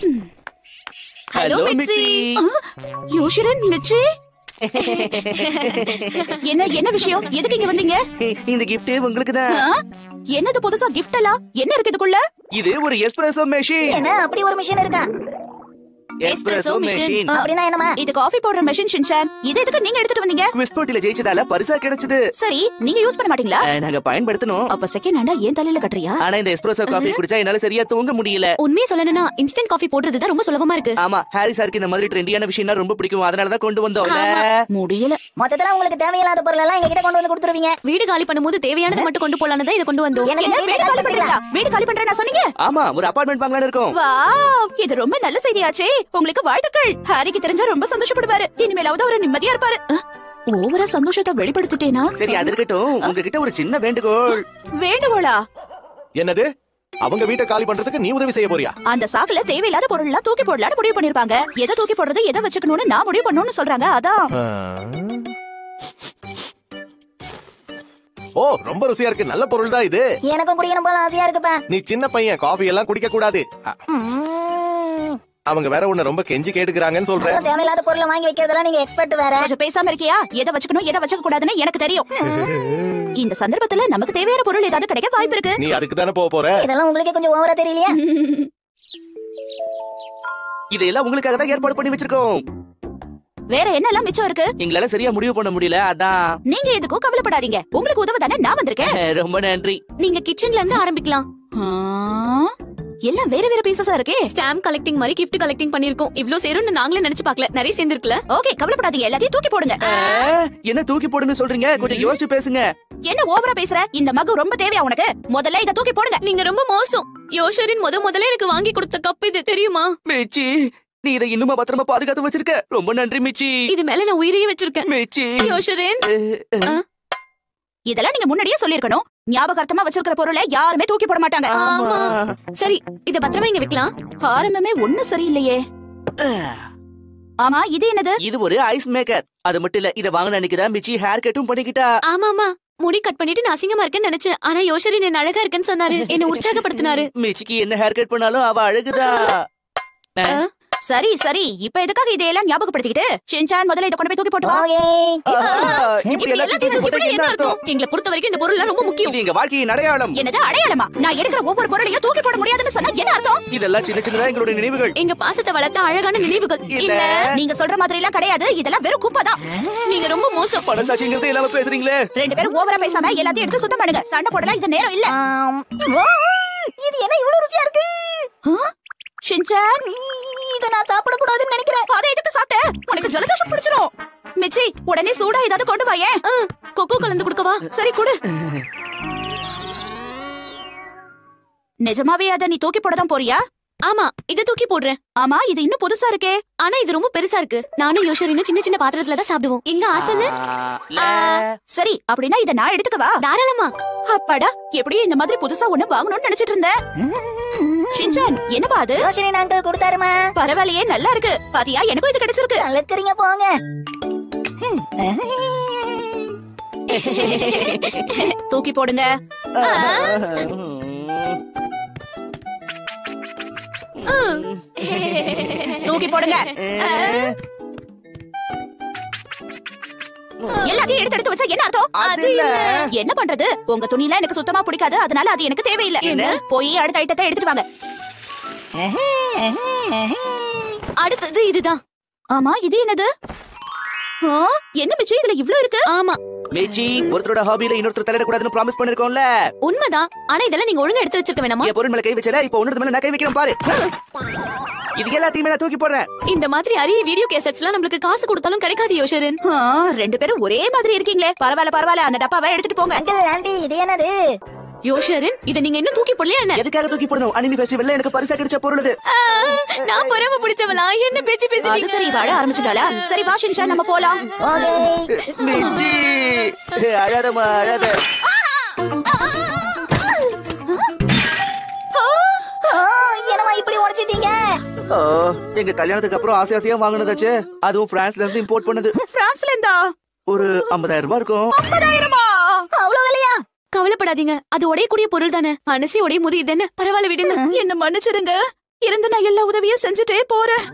Hello mixie யோஷிரன் மிச்சி என்ன என்ன விஷயம் எதுக்கு இங்க வந்தீங்க இந்த gift உங்களுக்கு தான் ஆ? என்னது புதுசா கிஃப்ட் எல்லாம் என்ன இருக்கு இதுக்குள்ள இது ஒரு எஸ்பிரஸோ மெஷின் என்ன அப்படி ஒரு மிஷின் இருக்கா எஸ்பிரஸோ மெஷின் அப்படின்னா என்னமா இது காஃபி போடுற மெஷின் ஷின்சான் இது எதுக்கு நீங்க எடுத்துட்டு வந்தீங்க குவிஸ் போட்டியில ஜெயிச்சதால பரிசா கிடைச்சது சரி நீங்க யூஸ் பண்ண மாட்டீங்களா அஹ், நாங்க பயன்படுத்தணும் அப்ப செகண்ட் ஹேண்டா ஏன் தலையில கட்டுறியா ஆனா இந்த எஸ்பிரஸோ காஃபி குடிச்சா என்னால சரியா தூங்க முடியல உண்மையை சொல்லணும்னா இன்ஸ்டன்ட் காஃபி போடுறது தான் ரொம்ப சுலபமா இருக்கு ஆமா ஹாரி சாருக்கு இந்த மாதிரி ட்ரெண்டியான விஷயம்னா ரொம்ப பிடிக்கும் அதனால தான் கொண்டு வந்தோம் முடியல மொத்தத்துல உங்களுக்கு தேவையில்லாத பொருள் எல்லாம் எங்க கிட்ட கொண்டு வந்து கொடுத்துருவீங்க வீடு காலி பண்ணும்போது தேவையானது மட்டும் கொண்டு போலான்னு தான் இதை கொண்டு வந்தோம் எனக்கு என்ன வீடு வீடு காலி காலி பண்றீங்களா வீடு காலி பண்றேன் நான் சொன்னீங்க ஆமா ஒரு அபார்ட்மெண்ட் வாங்கலாம்னு இருக்கோம் வாவ் இது ரொம்ப நல்ல செய்தியாச்சே உங்களுக்கு வாழ்த்துக்கள் ஹாரிக்கு தெரிஞ்சா ரொம்ப சந்தோஷப்படுவாரு இனிமேலாவது அவர் நிம்மதியா இருப்பாரு அஹ், ஓவரா சந்தோஷத்தை வெளிப்படுத்திட்டேனா சரி அது இருக்கட்டும் உங்ககிட்ட ஒரு சின்ன வேண்டுகோள் வேண்டுகோளா என்னது அவங்க வீட்டை காலி பண்றதுக்கு நீ உதவி செய்ய போறியா அந்த சாக்குல தேவையில்லாத பொருள் எல்லாம் தூக்கி போடலாம்னு முடிவு பண்ணிருப்பாங்க எதை தூக்கி போடுறது எதை வச்சுக்கணும்னு நான் முடிவு பண்ணணும்னு சொல்றாங்க அதான் ஓ ரொம்ப ருசியா இருக்கு நல்ல பொருள் தான் இது எனக்கும் குடிக்கணும் போல ஆசையா இருக்குப்பா நீ சின்ன பையன் காஃபி எல்லாம் குடிக்க கூடாது அ- ம்ம். அவங்க வேற உன்னை ரொம்ப கெஞ்சி கேட்டுக்கிறாங்கன்னு சொல்றேன் அப்புறம் தேவையில்லாத பொருளை வாங்கி வைக்கிறதெல்லாம் நீங்க எக்ஸ்பர்ட் வேற கொஞ்சம் பேசாம இருக்கியா எதை வச்சுக்கணும் எதை வச்சுக்க கூடாதுன்னு எனக்கு தெரியும் இந்த சந்தர்ப்பத்துல நமக்கு தேவையான பொருள் ஏதாவது கிடைக்க வாய்ப்பு இருக்கு நீ அதுக்கு தானே போக போற இதெல்லாம் உங்களுக்கே கொஞ்சம் ஓவரா தெரியலையா இதையெல்லாம் உங்களுக்காக தான் ஏற்பாடு பண்ணி வச்சிருக்கோம் வேற என்னெல்லாம் மிச்சம் இருக்கு எங்களால சரியா முடிவு பண்ண முடியல அதான் நீங்க எதுக்கும் கவலைப்படாதீங்க உங்களுக்கு உதவ தானே நான் வந்திருக்கேன் அஹ், ரொம்ப நன்றி நீங்க கிச்சன்ல இருந்து ஆரம்பிக்கலாம் ஆ, எல்லாம் வேற வேற பீசஸா இருக்கே ஸ்டாம்ப் கலெக்டிங் மாதிரி கிஃப்ட் கலெக்டிங் பண்ணிருக்கோம் இவ்ளோ சேரும்னு நாங்களே நினைச்சு பார்க்கல நிறைய சேர்ந்திருக்குல ஓகே கவலைப்படாதீங்க எல்லாத்தையும் தூக்கி போடுங்க அஹ், என்ன தூக்கி போடுன்னு சொல்றீங்க கொஞ்சம் யோசிச்சு பேசுங்க என்ன ஓவரா பேசுற இந்த மகு ரொம்ப தேவையா உனக்கு முதல்ல இத தூக்கி போடுங்க நீங்க ரொம்ப மோசம் யோஷரின் முத முதல்ல எனக்கு வாங்கி கொடுத்த கப் இது தெரியுமா மிச்சி நீ இதை இன்னுமா பத்திரமா பாதுகாத்து வச்சிருக்க ரொம்ப நன்றி மிச்சி இது மேல நான் உயிரையே வச்சிருக்கேன் மிச்சி யோஷரின் அஹ், அஹ், இதெல்லாம் நீங்க முன்னாடியே சொல்லிருக்கணும் ஞாபகார்த்தமா வச்சிருக்கிற பொருளை யாருமே தூக்கி போட மாட்டாங்க ஆமா சரி இத பத்திரமா இங்க வைக்கலாம் ஆரம்பமே ஒண்ணும் சரியில்லையே ஆமா இது என்னது இது ஒரு ஐஸ் மேக்கர் அது மட்டும் இல்ல இத வாங்கின அன்னைக்கு தான் மிச்சி ஹேர் கட்டும் பண்ணிக்கிட்டா ஆமா ஆமா முடி கட் பண்ணிட்டு நான் அசிங்கமா இருக்கேன்னு நினைச்சேன் ஆனா யோஷரின் என்ன அழகா இருக்குன்னு சொன்னாரு என்ன உற்சாகப்படுத்தினாரு மிச்சிக்கு என்ன ஹேர் கட் பண்ணாலும் அவ அழகுதான் அஹ், சரி சரி இப்ப எதுக்காக இதையெல்லாம் ஞாபகப்படுத்திக்கிட்டு ஷின்சான் முதல்ல இதை கொண்டு போய் தூக்கி போட்டு வா ஓகே அஹ், இப்படி இப்படி எல்லாத்தையும் தூக்கி எல்லாத்தையும் போட்டா இப்படி என்ன என்ன அர்த்தம் அர்த்தம் எங்களை பொறுத்த வரைக்கும் இந்த பொருள் ரொம்ப முக்கியம் இது எங்க வாழ்க்கையின் அடையாளம் என்னது அடையாளமா நான் எடுக்கிற ஒவ்வொரு பொருளையும் தூக்கி போட முடியாதுன்னு சொன்னா என்ன அர்த்தம் இதெல்லாம் சின்ன சின்னதா எங்களுடைய நினைவுகள் எங்க பாசத்தை வளர்த்த அழகான நினைவுகள் இல்ல இல்ல நீங்க சொல்ற மாதிரி எல்லாம் கிடையாது இதெல்லாம் வெறும் குப்பை தான் நீங்க ரொம்ப மோசம் பணசாட்சிங்கிறது இல்லாம பேசுறீங்களே ரெண்டு பேரும் ஓவரா பேசாம எல்லாத்தையும் எடுத்து சுத்தம் பண்ணுங்க சண்டை போடலாம் இது நேரம் இல்ல ஆம். ஓ, இது என்ன இவ்வளவு ருசியா இருக்கு ஷின்சான் இத நான் சாப்பிட கூடாதுன்னு நினைக்கிறேன் அதை எதுக்கு சாப்பிட்ட உனக்கு ஜலதோஷம் பிடிச்சிரும் மிச்சி உடனே சூடா ஏதாவது கொண்டு வாயேன் ஆ, கொக்கோ கலந்து கொடுக்கவா சரி கொடு நிஜமாவே அத நீ தூக்கி போட தான் போறியா ஆமா இத தூக்கி போடுறேன் ஆமா இது இன்னும் புதுசா இருக்கே ஆனா இது ரொம்ப பெருசா இருக்கு நானும் யோஷரினும் சின்ன சின்ன பாத்திரத்துல தான் சாப்பிடுவோம் எங்க ஆசனு ஆ, ல. சரி அப்படின்னா இத நான் எடுத்துக்கவா தாராளமா அப்பாடா எப்படியும் இந்த மாதிரி புதுசா ஒண்ணு வாங்கணும்னு நினைச்சிட்டு இருந்தேன் ஷின்சான் என்னப்பா அது யோசனை அங்கிள் கொடுத்தாருமா பரவாயில்லையே நல்லா இருக்கு பாத்தியா எனக்கும் இது கிடைச்சிருக்கு கலக்குறீங்க போங்க தூக்கி போடுங்க தூக்கி போடுங்க எல்லாத்தையும் எடுத்து எடுத்து வச்சா என்ன அர்த்தம் அது இல்ல. என்ன பண்றது உங்க துணிலாம் எனக்கு சுத்தமா பிடிக்காது அதனால அது எனக்கு தேவையில்லை என்ன? போய் அடுத்த ஐட்டத்தை எடுத்துட்டு வாங்க அடுத்தது இதுதான் ஆமா இது என்னது ஆ, என்ன மிச்சு இதுல இவ்ளோ இருக்கு ஆமா மிச்சி ஒருத்தரோட ஹாபில இன்னொருத்தர் தலையிடக்கூடாதுன்னு ப்ராமிஸ் பண்ணிருக்கோம்ல உண்மைதான் ஆனா இதெல்லாம் நீங்க ஒழுங்கா எடுத்து வச்சிருக்க வேணாமா என் பொருள் மேல கை வச்சல இப்ப ஒன்னு மேல நான் கை வைக்கிறேன் பாரு இது எல்லாத்தையுமே நான் தூக்கி போடுறேன் இந்த மாதிரி அரிய வீடியோ கேசட்ஸ் எல்லாம் நம்மளுக்கு காசு கொடுத்தாலும் கிடைக்காது யோஷரன் ஆ, ரெண்டு பேரும் ஒரே மாதிரி இருக்கீங்களே பரவாயில்ல பரவாயில்ல அந்த டப்பாவை எடுத்துட்டு போங்க அங்கிள் ஆண்டி இது என்னது யோஷரன் இத நீங்க இன்னும் தூக்கி போடலையா என்ன எதுக்காக தூக்கி போடணும் அனிமி ஃபெஸ்டிவல்ல எனக்கு பரிசா கிடைச்ச பொருள் இது ஆ, நான் பொறாம பிடிச்சவளா என்ன பேச்சு அது சரி பேசுறீங்க வாழ ஆரம்பிச்சுட்டாளா சரி வா ஷின்சான் நம்ம போலாம் ஓகே மிச்சி அழாதமா அழாத ஓ, என்னம்மா இப்படி உடைச்சிட்டீங்க ஓ, எங்க கல்யாணத்துக்கு அப்புறம் ஆசை ஆசையா வாங்கினதாச்சு அதுவும் பிரான்ஸ்ல இருந்து இம்போர்ட் பண்ணது பிரான்ஸ்ல இருந்தா ஒரு 50000 ரூபாய் இருக்கும் ஐம்பதாயிரமா அவ்வளவு விலையா கவலைப்படாதீங்க அது உடையக்கூடிய பொருள் தானே மனசே உடையும் போது இது என்ன பரவாயில்ல விடுங்க என்ன மன்னிச்சிடுங்க இருந்து நான் எல்லா உதவியும் செஞ்சுட்டே போறேன்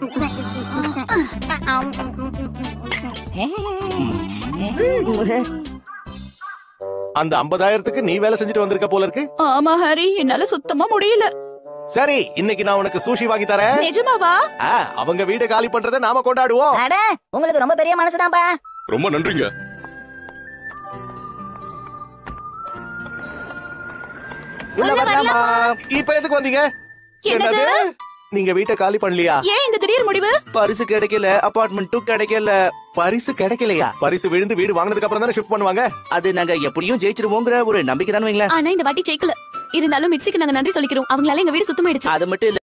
அந்த ஐம்பதாயிரத்துக்கு நீ வேலை செஞ்சுட்டு வந்திருக்க போல இருக்கு ஆமா ஹரி என்னால சுத்தமா முடியல சரி இன்னைக்கு நான் உனக்கு சூஷி வாங்கி தரேன் நிஜமாவா ஆ, அவங்க வீட காலி பண்றதை நாம கொண்டாடுவோம் அட உங்களுக்கு ரொம்ப பெரிய மனசுதான்ப்பா ரொம்ப நன்றிங்க உள்ள வரலாமா இப்ப எதுக்கு வந்தீங்க என்னது? நீங்க வீட்டை காலி பண்ணலையா ஏன் இந்த திடீர் முடிவு பரிசு கிடைக்கல அபார்ட்மெண்ட்டும் கிடைக்கல பரிசு கிடைக்கலையா பரிசு விழுந்து வீடு வாங்கினதுக்கு அப்புறம் தானே ஷிஃப்ட் பண்ணுவாங்க அது நாங்க எப்படியும் ஜெயிச்சிருவோங்கிற ஒரு நம்பிக்கை தானே வைங்களேன் ஆனா இந்த வாட்டி ஜெயிக்கல இருந்தாலும் மிட்சிக்கு நாங்க நன்றி சொல்லிக்கிறோம் அவங்களால எங்க வீடு சுத்தமாயிடுச்சு அது மட்டும் இல்ல